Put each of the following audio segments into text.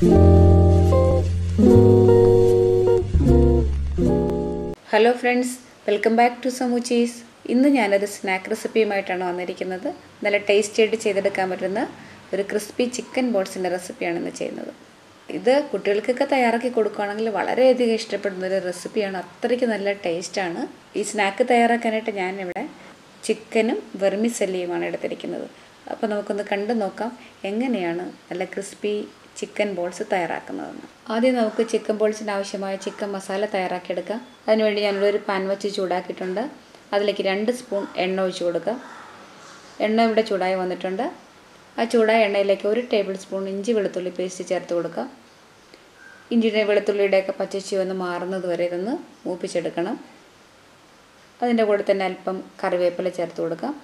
hello friends welcome back to സമൂച്ചീസ് ഇന്ന് ഞാനൊരു സ്നാക്ക് റെസിപ്പിയുമായിട്ടാണ് വന്നിരിക്കുന്നത് നല്ല ടേസ്റ്റി ആയിട്ട് ചെയ്തെടുക്കാൻ പറ്റുന്ന ഒരു ക്രിസ്പി ചിക്കൻ ബോൾസിൻ്റെ റെസിപ്പിയാണ് ഇന്ന് ചെയ്യുന്നത് ഇത് കുട്ടികൾക്കൊക്കെ തയ്യാറാക്കി കൊടുക്കുകയാണെങ്കിൽ വളരെയധികം ഇഷ്ടപ്പെടുന്ന ഒരു റെസിപ്പിയാണ് അത്രയ്ക്ക് നല്ല ടേസ്റ്റാണ് ഈ സ്നാക്ക് തയ്യാറാക്കാനായിട്ട് ഞാനിവിടെ ചിക്കനും വെർമിസെല്ലിയുമാണ് എടുത്തിരിക്കുന്നത് അപ്പോൾ നമുക്കൊന്ന് കണ്ടു നോക്കാം എങ്ങനെയാണ് നല്ല ക്രിസ്പി ചിക്കൻ ബോൾസ് തയ്യാറാക്കുന്നതെന്ന് ആദ്യം നമുക്ക് ചിക്കൻ ബോൾസിന് ആവശ്യമായ ചിക്കൻ മസാല തയ്യാറാക്കിയെടുക്കാം അതിനുവേണ്ടി ഞാനിവിടെ ഒരു പാൻ വെച്ച് ചൂടാക്കിയിട്ടുണ്ട് അതിലേക്ക് രണ്ട് സ്പൂൺ എണ്ണ ഒഴിച്ച് കൊടുക്കാം എണ്ണ ഇവിടെ ചൂടായി വന്നിട്ടുണ്ട് ആ ചൂടായ എണ്ണയിലേക്ക് ഒരു ടേബിൾ സ്പൂൺ ഇഞ്ചി വെളുത്തുള്ളി പേസ്റ്റ് ചേർത്ത് കൊടുക്കാം ഇഞ്ചിയുടെ വെളുത്തുള്ളിയുടെയൊക്കെ പച്ചച്ചി ഒന്ന് മാറുന്നത് വരെ ഇതൊന്ന് മൂപ്പിച്ചെടുക്കണം അതിൻ്റെ കൂടെ തന്നെ അല്പം കറിവേപ്പില ചേർത്ത് കൊടുക്കാം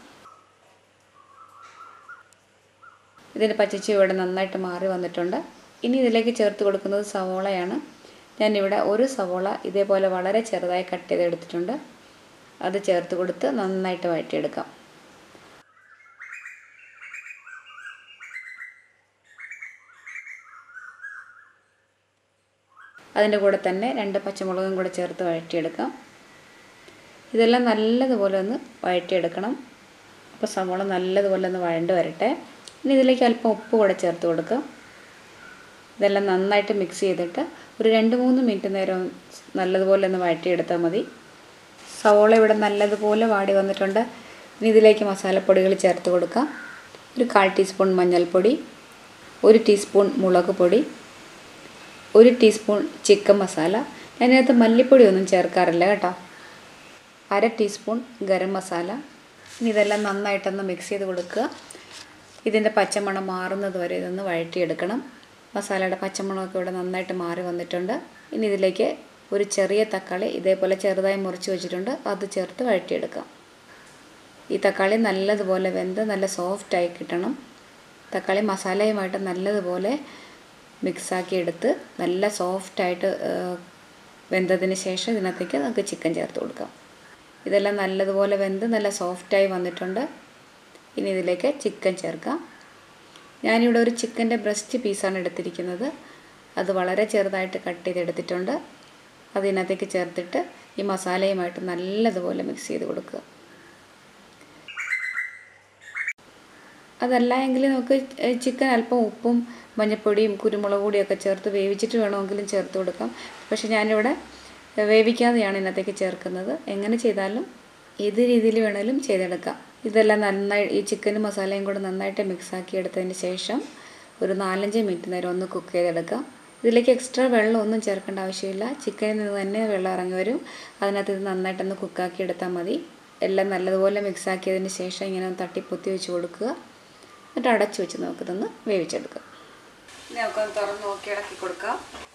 ഇതിൻ്റെ പച്ചച്ചി ഇവിടെ നന്നായിട്ട് മാറി വന്നിട്ടുണ്ട് ഇനി ഇതിലേക്ക് ചേർത്ത് കൊടുക്കുന്നത് സവോളയാണ് ഞാനിവിടെ ഒരു സവോള ഇതേപോലെ വളരെ ചെറുതായി കട്ട് ചെയ്തെടുത്തിട്ടുണ്ട് അത് ചേർത്ത് കൊടുത്ത് നന്നായിട്ട് വഴറ്റിയെടുക്കാം അതിൻ്റെ കൂടെ തന്നെ രണ്ട് പച്ചമുളകും കൂടെ ചേർത്ത് വഴറ്റിയെടുക്കാം ഇതെല്ലാം നല്ലതുപോലെ ഒന്ന് വഴറ്റിയെടുക്കണം അപ്പോൾ സവോള നല്ലതുപോലെ ഒന്ന് വഴണ്ട് വരട്ടെ ഇനി ഇതിലേക്ക് അല്പം ഉപ്പ് കൂടെ ചേർത്ത് കൊടുക്കാം ഇതെല്ലാം നന്നായിട്ട് മിക്സ് ചെയ്തിട്ട് ഒരു രണ്ട് മൂന്ന് മിനിറ്റ് നേരം നല്ലതുപോലെ ഒന്ന് വഴറ്റിയെടുത്താൽ മതി സവോള ഇവിടെ നല്ലതുപോലെ വാടി വന്നിട്ടുണ്ട് ഇനി ഇതിലേക്ക് മസാലപ്പൊടികൾ ചേർത്ത് കൊടുക്കാം ഒരു കാൽ ടീസ്പൂൺ മഞ്ഞൾപ്പൊടി ഒരു ടീസ്പൂൺ മുളക് പൊടി ഒരു ടീസ്പൂൺ ചിക്കൻ മസാല ഞാനതിനകത്ത് മല്ലിപ്പൊടി ഒന്നും ചേർക്കാറില്ല കേട്ടോ അര ടീസ്പൂൺ ഗരം മസാല ഇനി ഇതെല്ലാം നന്നായിട്ടൊന്ന് മിക്സ് ചെയ്ത് കൊടുക്കുക ഇതിൻ്റെ പച്ചമണം മാറുന്നത് വരെ ഇതൊന്ന് വഴറ്റിയെടുക്കണം മസാലയുടെ പച്ചമണമൊക്കെ ഇവിടെ നന്നായിട്ട് മാറി വന്നിട്ടുണ്ട് ഇനി ഇതിലേക്ക് ഒരു ചെറിയ തക്കാളി ഇതേപോലെ ചെറുതായി മുറിച്ച് വെച്ചിട്ടുണ്ട് അത് ചേർത്ത് വഴറ്റിയെടുക്കാം ഈ തക്കാളി നല്ലതുപോലെ വെന്ത് നല്ല സോഫ്റ്റായി കിട്ടണം തക്കാളി മസാലയുമായിട്ട് നല്ലതുപോലെ മിക്സാക്കി എടുത്ത് നല്ല സോഫ്റ്റായിട്ട് വെന്തതിന് ശേഷം ഇതിനകത്തേക്ക് നമുക്ക് ചിക്കൻ ചേർത്ത് കൊടുക്കാം ഇതെല്ലാം നല്ലതുപോലെ വെന്ത് നല്ല സോഫ്റ്റായി വന്നിട്ടുണ്ട് ഇനി ഇതിലേക്ക് ചിക്കൻ ചേർക്കാം ഞാനിവിടെ ഒരു ചിക്കൻ്റെ ബ്രസ്റ്റ് പീസാണ് എടുത്തിരിക്കുന്നത് അത് വളരെ ചെറുതായിട്ട് കട്ട് ചെയ്തെടുത്തിട്ടുണ്ട് അതിനകത്തേക്ക് ചേർത്തിട്ട് ഈ മസാലയുമായിട്ട് നല്ലതുപോലെ മിക്സ് ചെയ്ത് കൊടുക്കുക അതല്ല എങ്കിൽ നമുക്ക് ചിക്കൻ അല്പം ഉപ്പും മഞ്ഞൾപ്പൊടിയും കുരുമുളക് പൊടിയൊക്കെ ചേർത്ത് വേവിച്ചിട്ട് വേണമെങ്കിലും ചേർത്ത് കൊടുക്കാം പക്ഷേ ഞാനിവിടെ വേവിക്കാതെയാണ് ഇതിനകത്തേക്ക് ചേർക്കുന്നത് എങ്ങനെ ചെയ്താലും ഏത് രീതിയിൽ വേണമെങ്കിലും ചെയ്തെടുക്കാം ഇതെല്ലാം നന്നായി ഈ ചിക്കനും മസാലയും കൂടെ നന്നായിട്ട് മിക്സാക്കി എടുത്തതിന് ശേഷം ഒരു നാലഞ്ച് മിനിറ്റ് നേരം ഒന്ന് കുക്ക് ചെയ്തെടുക്കാം ഇതിലേക്ക് എക്സ്ട്രാ വെള്ളം ഒന്നും ചേർക്കേണ്ട ആവശ്യമില്ല ചിക്കനിൽ നിന്ന് തന്നെ വെള്ളം ഇറങ്ങി വരും അതിനകത്ത് ഇത് നന്നായിട്ടൊന്ന് കുക്കാക്കി എടുത്താൽ മതി എല്ലാം നല്ലതുപോലെ മിക്സാക്കിയതിന് ശേഷം ഇങ്ങനെ ഒന്ന് തട്ടിപ്പൊത്തി വെച്ച് കൊടുക്കുക എന്നിട്ട് അടച്ചു വെച്ച് നമുക്കിതൊന്ന് വേവിച്ചെടുക്കാം ഇനി നമുക്കൊന്ന് തുറന്ന് നോക്കി ഇളക്കി കൊടുക്കാം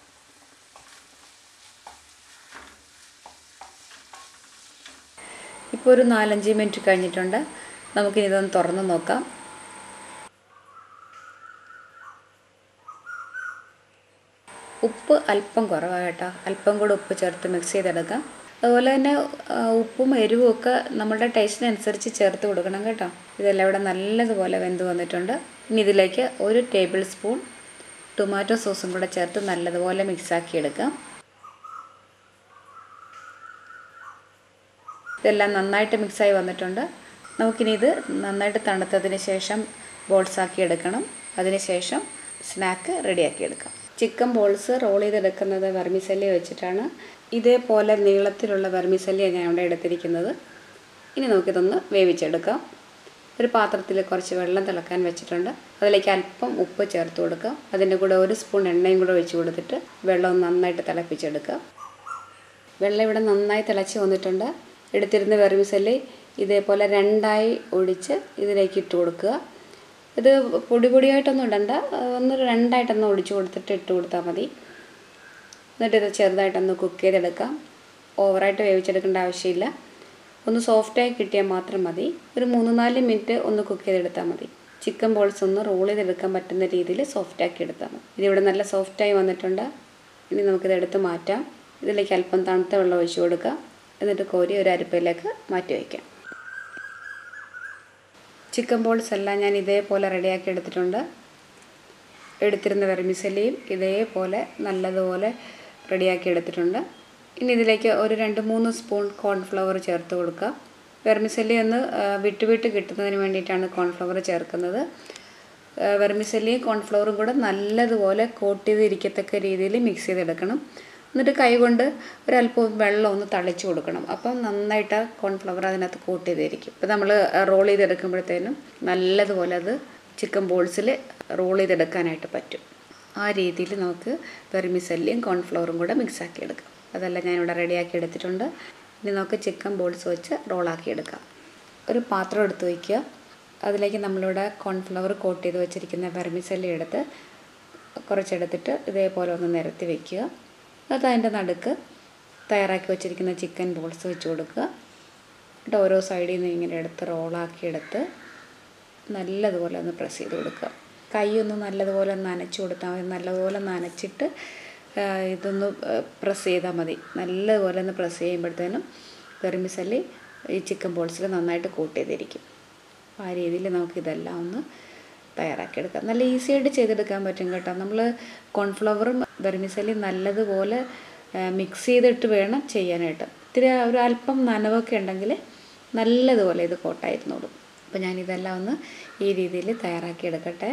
ഇപ്പോൾ ഒരു നാലഞ്ച് മിനിറ്റ് കഴിഞ്ഞിട്ടുണ്ട് നമുക്കിനി ഇതൊന്ന് തുറന്ന് നോക്കാം ഉപ്പ് അല്പം കുറവാണ് കേട്ടോ അല്പം കൂടെ ഉപ്പ് ചേർത്ത് മിക്സ് ചെയ്തെടുക്കാം അതുപോലെ തന്നെ ഉപ്പും എരിവും ഒക്കെ നമ്മുടെ ടേസ്റ്റിനനുസരിച്ച് ചേർത്ത് കൊടുക്കണം കേട്ടോ ഇതെല്ലാം ഇവിടെ നല്ലതുപോലെ വെന്ത് വന്നിട്ടുണ്ട് ഇനി ഇതിലേക്ക് ഒരു ടേബിൾ സ്പൂൺ ടൊമാറ്റോ സോസും കൂടെ ചേർത്ത് നല്ലതുപോലെ മിക്സാക്കി എടുക്കാം ഇതെല്ലാം നന്നായിട്ട് മിക്സായി വന്നിട്ടുണ്ട് നമുക്കിനി ഇത് നന്നായിട്ട് തണുത്തതിന് ശേഷം ബോൾസാക്കി എടുക്കണം അതിന് ശേഷം സ്നാക്ക് റെഡിയാക്കി എടുക്കാം ചിക്കൻ ബോൾസ് റോൾ ചെയ്തെടുക്കുന്നത് വെർമിസല്ലി വെച്ചിട്ടാണ് ഇതേപോലെ നീളത്തിലുള്ള വെർമിസല്ലിയാണ് ഞാൻ ഇവിടെ എടുത്തിരിക്കുന്നത് ഇനി നമുക്കിതൊന്ന് വേവിച്ചെടുക്കാം ഒരു പാത്രത്തിൽ കുറച്ച് വെള്ളം തിളക്കാൻ വെച്ചിട്ടുണ്ട് അതിലേക്ക് അല്പം ഉപ്പ് ചേർത്ത് കൊടുക്കാം അതിൻ്റെ കൂടെ ഒരു സ്പൂൺ എണ്ണയും കൂടെ ഒഴിച്ച് കൊടുത്തിട്ട് വെള്ളം നന്നായിട്ട് തിളപ്പിച്ചെടുക്കാം വെള്ളം ഇവിടെ നന്നായി തിളച്ച് വന്നിട്ടുണ്ട് എടുത്തിരുന്ന വെർമിസല്ലി ഇതേപോലെ രണ്ടായി ഒടിച്ച് ഇതിലേക്ക് ഇട്ട് കൊടുക്കുക ഇത് പൊടി പൊടിയായിട്ടൊന്നും ഇടണ്ട ഒന്ന് രണ്ടായിട്ടൊന്ന് ഒടിച്ച് കൊടുത്തിട്ട് ഇട്ട് കൊടുത്താൽ മതി എന്നിട്ട് ഇത് ചെറുതായിട്ടൊന്ന് കുക്ക് ചെയ്തെടുക്കാം ഓവറായിട്ട് വേവിച്ചെടുക്കേണ്ട ആവശ്യമില്ല ഒന്ന് സോഫ്റ്റായി കിട്ടിയാൽ മാത്രം മതി ഒരു മൂന്ന് നാല് മിനിറ്റ് ഒന്ന് കുക്ക് ചെയ്തെടുത്താൽ മതി ചിക്കൻ ബോൾസ് ഒന്ന് റോൾ ചെയ്തെടുക്കാൻ പറ്റുന്ന രീതിയിൽ സോഫ്റ്റാക്കി എടുത്താൽ മതി ഇതിവിടെ നല്ല സോഫ്റ്റായി വന്നിട്ടുണ്ട് ഇനി നമുക്കിത് എടുത്ത് മാറ്റാം ഇതിലേക്ക് അല്പം തണുത്ത വെള്ളം ഒഴിച്ച് കൊടുക്കാം എന്നിട്ട് കോരി ഒരു അരിപ്പയിലേക്ക് മാറ്റി വയ്ക്കാം ചിക്കൻ ബോൾസ് എല്ലാം ഞാൻ ഇതേപോലെ റെഡിയാക്കി എടുത്തിട്ടുണ്ട് എടുത്തിരുന്ന വെർമിസെല്ലിയും ഇതേപോലെ നല്ലതുപോലെ റെഡിയാക്കി എടുത്തിട്ടുണ്ട് ഇനി ഇതിലേക്ക് ഒരു രണ്ട് മൂന്ന് സ്പൂൺ കോൺഫ്ലവർ ചേർത്ത് കൊടുക്കുക വെർമിസെല്ലി ഒന്ന് ആ, വിട്ട് വിട്ട് കിട്ടുന്നതിന് വേണ്ടിയിട്ടാണ് കോൺഫ്ലവർ ചേർക്കുന്നത് ആ, വെർമിസെല്ലിയും കോൺഫ്ലവറും കൂടെ നല്ലതുപോലെ കോട്ട് ചെയ്തിരിക്കത്തക്ക രീതിയിൽ മിക്സ് ചെയ്തെടുക്കണം എന്നിട്ട് കൈകൊണ്ട് ഒരല്പം വെള്ളം ഒന്ന് തളിച്ച് കൊടുക്കണം അപ്പം നന്നായിട്ട് ആ കോൺഫ്ലവർ അതിനകത്ത് കോട്ട് ചെയ്തിരിക്കും ഇപ്പം നമ്മൾ റോൾ ചെയ്തെടുക്കുമ്പോഴത്തേനും നല്ലതുപോലെ അത് ചിക്കൻ ബോൾസിൽ റോൾ ചെയ്തെടുക്കാനായിട്ട് പറ്റും ആ രീതിയിൽ നമുക്ക് വെർമിസെല്ലിയും കോൺഫ്ലവറും കൂടെ മിക്സാക്കി എടുക്കാം അതെല്ലാം ഞാനിവിടെ റെഡിയാക്കി എടുത്തിട്ടുണ്ട് ഇനി നമുക്ക് ചിക്കൻ ബോൾസ് വെച്ച് റോളാക്കി എടുക്കാം ഒരു പാത്രം എടുത്ത് വയ്ക്കുക അതിലേക്ക് നമ്മളിവിടെ കോൺഫ്ലവർ കോട്ട് ചെയ്ത് വെച്ചിരിക്കുന്ന വെർമിസെല്ലി എടുത്ത് കുറച്ചെടുത്തിട്ട് ഇതേപോലെ ഒന്ന് നിരത്തി വെക്കുക അത് അതിൻ്റെ നടുക്ക് തയ്യാറാക്കി വെച്ചിരിക്കുന്ന ചിക്കൻ ബോൾസ് വെച്ച് കൊടുക്കുക എന്നിട്ട് ഓരോ സൈഡിൽ നിന്ന് ഇങ്ങനെ എടുത്ത് റോളാക്കി എടുത്ത് നല്ലതുപോലെ ഒന്ന് പ്രസ് ചെയ്ത് കൊടുക്കുക കൈ ഒന്ന് നല്ലതുപോലെ ഒന്ന് നനച്ച് കൊടുത്താൽ മതി നല്ലതുപോലെ നനച്ചിട്ട് ആ, ഇതൊന്ന് പ്രസ് ചെയ്താൽ മതി നല്ലതുപോലെ ഒന്ന് പ്രസ് ചെയ്യുമ്പോഴത്തേനും വെർമിസല്ലി ഈ ചിക്കൻ ബോൾസിൽ നന്നായിട്ട് കോട്ട് ചെയ്തിരിക്കും അപ്പോൾ ആ രീതിയിൽ നമുക്ക് ഇതെല്ലാം ഒന്ന് തയ്യാറാക്കിയെടുക്കാം നല്ല ഈസി ആയിട്ട് ചെയ്തെടുക്കാൻ പറ്റും കേട്ടോ നമ്മൾ കോൺഫ്ലവറും വെർമിസല്ലി നല്ലതുപോലെ മിക്സ് ചെയ്തിട്ട് വേണം ചെയ്യാനായിട്ട് ഇത്തിരി ഒരു അല്പം നനവൊക്കെ ഉണ്ടെങ്കിൽ നല്ലതുപോലെ ഇത് കോട്ടായിരുന്നോളും അപ്പോൾ ഞാനിതെല്ലാം ഒന്ന് ഈ രീതിയിൽ തയ്യാറാക്കി എടുക്കട്ടെ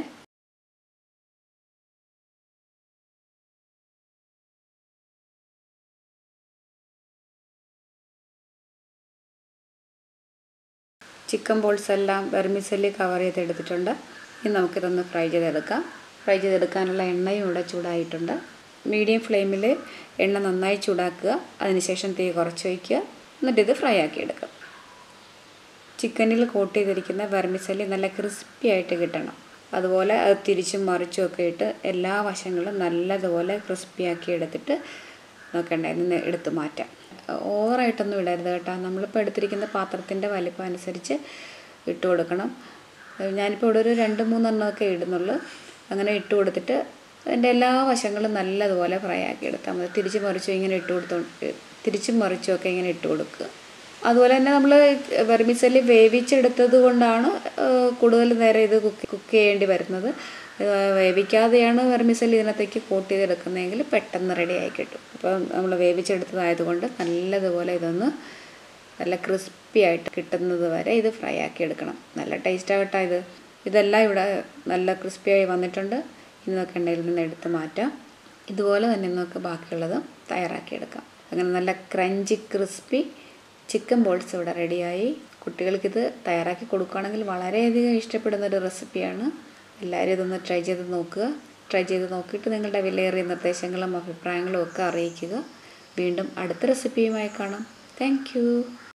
ചിക്കൻ ബോൾസ് എല്ലാം വെർമിസെല്ലി കവർ ചെയ്തെടുത്തിട്ടുണ്ട് ഇനി നമുക്കിതൊന്ന് ഫ്രൈ ചെയ്തെടുക്കാം ഫ്രൈ ചെയ്തെടുക്കാനുള്ള എണ്ണയും ഇവിടെ ചൂടായിട്ടുണ്ട് മീഡിയം ഫ്ലെയിമിൽ എണ്ണ നന്നായി ചൂടാക്കുക അതിനുശേഷം തീ കുറച്ച് വയ്ക്കുക എന്നിട്ട് ഇത് ഫ്രൈ ആക്കി എടുക്കുക ചിക്കനിൽ കോട്ട് ചെയ്തിരിക്കുന്ന വെർമിസെല്ലി നല്ല ക്രിസ്പി ആയിട്ട് കിട്ടണം അതുപോലെ അത് തിരിച്ചും മറിച്ചും ഒക്കെ ഇട്ട് എല്ലാ വശങ്ങളും നല്ലതുപോലെ ക്രിസ്പി ആക്കി എടുത്തിട്ട് നോക്കണ്ടേ ഇതിന് എടുത്ത് മാറ്റാം ഓവറായിട്ടൊന്നും ഇടരുത് കേട്ടോ നമ്മളിപ്പോൾ എടുത്തിരിക്കുന്ന പാത്രത്തിൻ്റെ വലിപ്പം അനുസരിച്ച് ഇട്ട് കൊടുക്കണം ഞാനിപ്പോൾ ഇവിടെ ഒരു രണ്ട് മൂന്നെണ്ണമൊക്കെ ഇടുന്നുള്ളൂ അങ്ങനെ ഇട്ട് കൊടുത്തിട്ട് അതിൻ്റെ എല്ലാ വശങ്ങളും നല്ലതുപോലെ ഫ്രൈ ആക്കി എടുത്താൽ മതി തിരിച്ച് മറിച്ചും ഇങ്ങനെ ഇട്ട് കൊടുത്തു തിരിച്ചും മറിച്ചും ഒക്കെ ഇങ്ങനെ ഇട്ട് കൊടുക്കുക അതുപോലെ തന്നെ നമ്മൾ വെർമിസെല്ലി വേവിച്ചെടുത്തത് കൊണ്ടാണ് കൂടുതൽ നേരം ഇത് കുക്ക് കുക്ക് ചെയ്യേണ്ടി വരുന്നത് വേവിക്കാതെയാണ് വെർമിസെല്ലി ഇതിനകത്തേക്ക് കോട്ട് ചെയ്തെടുക്കുന്നതെങ്കിൽ പെട്ടെന്ന് റെഡി ആയി കിട്ടും അപ്പം നമ്മൾ വേവിച്ചെടുത്തതായതുകൊണ്ട് നല്ലതുപോലെ ഇതൊന്ന് നല്ല ക്രിസ്പി ആയിട്ട് കിട്ടുന്നത് വരെ ഇത് ഫ്രൈ ആക്കി എടുക്കണം നല്ല ടേസ്റ്റ് ആകട്ടെ ഇത് ഇതെല്ലാം ഇവിടെ നല്ല ക്രിസ്പിയായി വന്നിട്ടുണ്ട് ഇനി നമുക്ക് എണ്ണയിൽ നിന്ന് എടുത്ത് മാറ്റാം ഇതുപോലെ തന്നെ നമുക്ക് ബാക്കിയുള്ളത് തയ്യാറാക്കിയെടുക്കാം അങ്ങനെ നല്ല ക്രഞ്ചി ക്രിസ്പി ചിക്കൻ ബോൾസ് ഇവിടെ റെഡിയായി കുട്ടികൾക്കിത് തയ്യാറാക്കി കൊടുക്കുകയാണെങ്കിൽ വളരെയധികം ഇഷ്ടപ്പെടുന്ന ഒരു റെസിപ്പിയാണ് എല്ലാവരും ഇതൊന്ന് ട്രൈ ചെയ്ത് നോക്കുക ട്രൈ ചെയ്ത് നോക്കിയിട്ട് നിങ്ങളുടെ വിലയേറിയ നിർദ്ദേശങ്ങളും അഭിപ്രായങ്ങളും ഒക്കെ അറിയിക്കുക വീണ്ടും അടുത്ത റെസിപ്പിയുമായി കാണാം താങ്ക്